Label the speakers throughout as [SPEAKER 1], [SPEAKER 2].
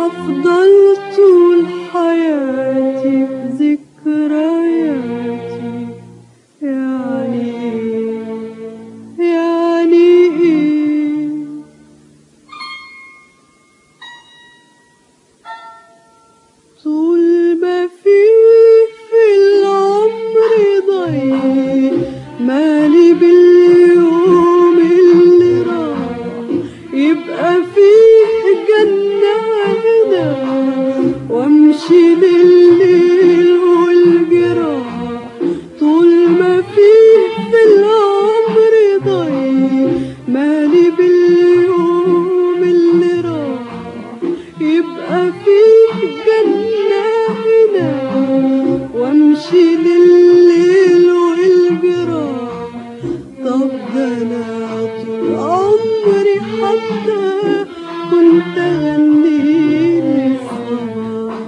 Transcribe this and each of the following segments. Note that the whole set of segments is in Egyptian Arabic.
[SPEAKER 1] هفضل طول حياتي في ذكرياتي يعني ايه يعني ايه طول ما فيه في العمر ضيق مالي باليوم اللي راح يبقى فيه جنة هنا وامشي لليل والجراح طول ما فيه في العمر ضيق مالي باليوم اللي راح يبقى فيه جنة هنا وامشي لليل والجراح طب ده انا طول عمري حتى كنت اغني للصباح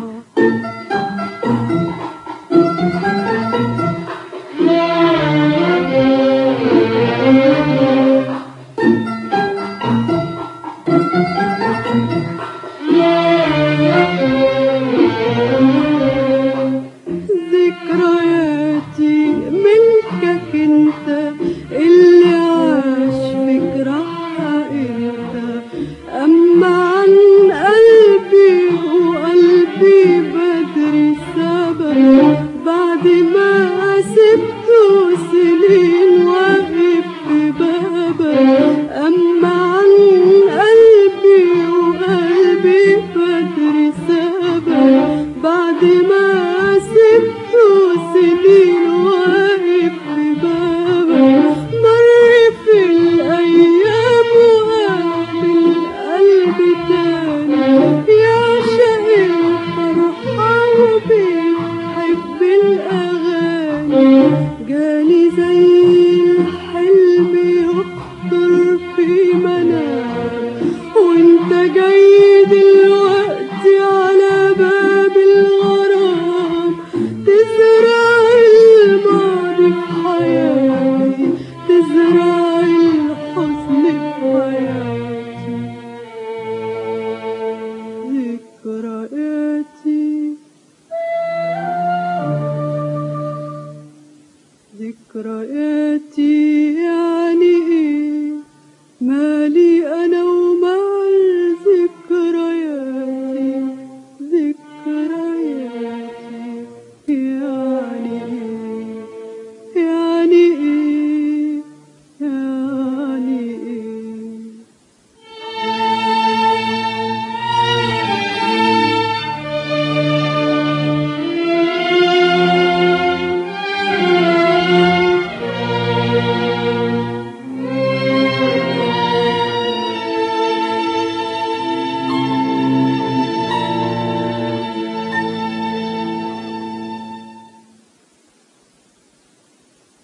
[SPEAKER 1] ذكرياتي ملكك انت اللي عاش فكرها انت اما عن قلبي وقلبي بدري سبب بعد ما سبته سنين واقف في بابك اما عن قلبي وقلبي بدري سبب بعد ما سبته سنين واقف في بابك مر في الايام وقابل القلب تاني يعشق الفرحة وبيحب الاغاني جاني زي الحلم يخطر في منام وانت جاي دلوقتي